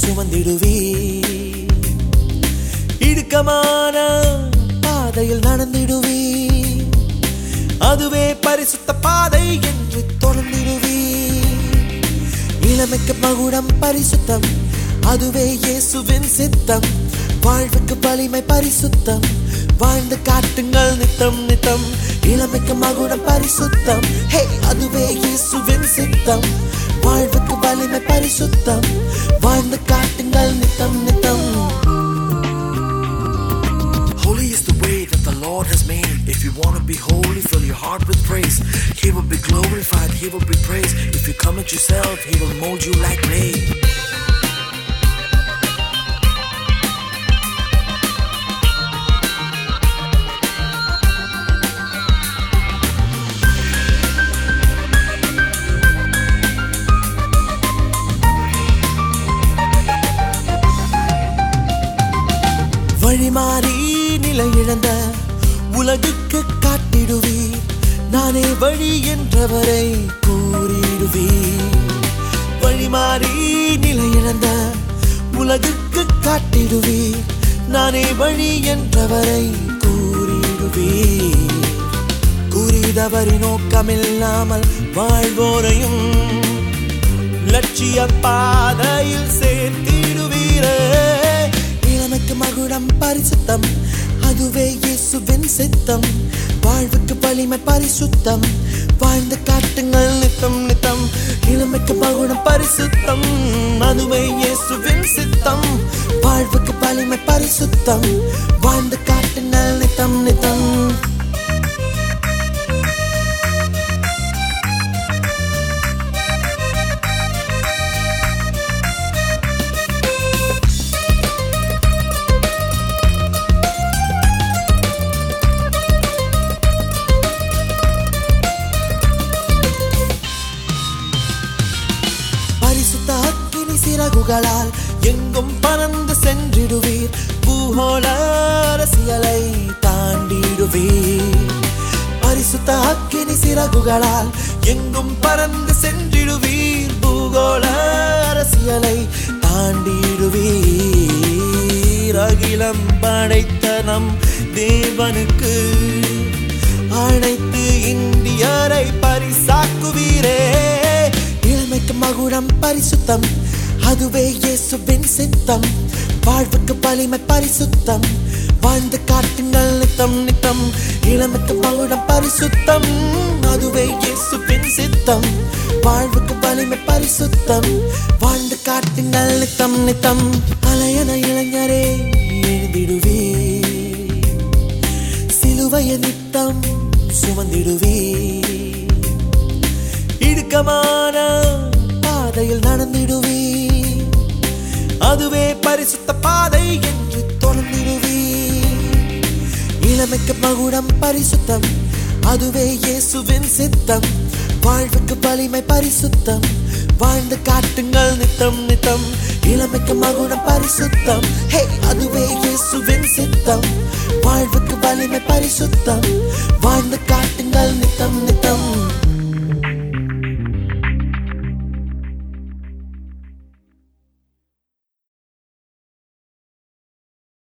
சுமந்திடுவே இடுக்கமான பாதையில் நடந்திடுவே அதுவே பரிசுத்த பாதை என்று தொடர்ந்திடுவே இளமைக்கு மகுடம் பரிசுத்தம் அதுவே இயேசுவின் சித்தம் வாழ்வுக்கு வலிமை பரிசுத்தம் வாழ்ந்து காட்டுங்கள் நித்தம் நித்தம் இளமைக்கு மகுடம் பரிசுத்தம் ஹே அதுவே இயேசுவின் சித்தம் வாழ்வுக்கு வலிமை பரிசுத்தம் வாழ்ந்து காட்டுங்கள் நித்தம் நித்தம் Holy is the way that the Lord has made. If you want to be holy, fill your heart with praise. He will be glorified, He will be praised. If you come it yourself, He will mold you like clay. வழிமாறி நிலை இழந்த உலகுக்கு காட்டிடுவீர் நானே வழி என்றவரை கூறிடுவீர் வழிமாறி நிலை இழந்த உலகுக்கு காட்டிடுவீர் நானே வழி என்றவரை கூறிடுவீர் குறிதவரி நோக்கமில்லாமல் வாழ்வோரையும் லட்சிய பாதையில் சேர்த்திடுவீரே இளமைக்கு மகுடம் பரிசுத்தம் அதுவே இயேசுவின் சித்தம் வாழ்வுக்கு வலிமை பரிசுத்தம் வாழ்ந்து காட்டுங்கள் நித்தம் நித்தம் இளமைக்கு மகுடம் பரிசுத்தம் அதுவே இயேசுவின் சித்தம் வாழ்வுக்கு வலிமை பரிசுத்தம் வாழ்ந்து காட்டுங்கள் நித்தம் நித்தம் பரிசுத்த அக்கினி சிறகுகளால் எங்கும் பறந்து சென்றிடுவீர் பூகோள அரசியலை தாண்டிடுவீர் பரிசுத்த அக்கினி சிறகுகளால் எங்கும் பறந்து சென்றிடுவீர் பூகோள அரசியலை தாண்டிடுவீர் அகிலம் படைத்த நம் தேவனுக்கு அனைத்து இந்தியரை பரிசாக்குவீரே இளமைக்கு மகுடம் பரிசுத்தம் அதுவே இயேசுவின் சித்தம் வாழ்வுக்கு வலிமை பரிசுத்தம் வாழ்ந்து காட்டுங்கள் நித்தம் நித்தம் இளமைக்கு மகுடம் பரிசுத்தம் அதுவே இயேசுவின் சித்தம் வாழ்வுக்கு வலிமை பரிசுத்தம் வாழ்ந்து காட்டுங்கள் நித்தம் நித்தம் அலையன இளைஞரே எழுந்திடுவே சிலுவைய நித்தம் சுமந்திடுவே இடுக்கமான பாதையில் நடந்திடுவே அதுவே பரிசுத்த பாதை என்று தொடர்ந்திடுவே இளமைக்கு மகுடம் பரிசுத்தம் அதுவே இயேசுவின் சித்தம் வாழ்வுக்கு வலிமை பரிசுத்தம் வாழ்ந்து காட்டுங்கள் நித்தம் நித்தம் இளமைக்கு மகுடம் பரிசுத்தம் ஹே அதுவே இயேசுவின் சித்தம் வாழ்வுக்கு வலிமை பரிசுத்தம்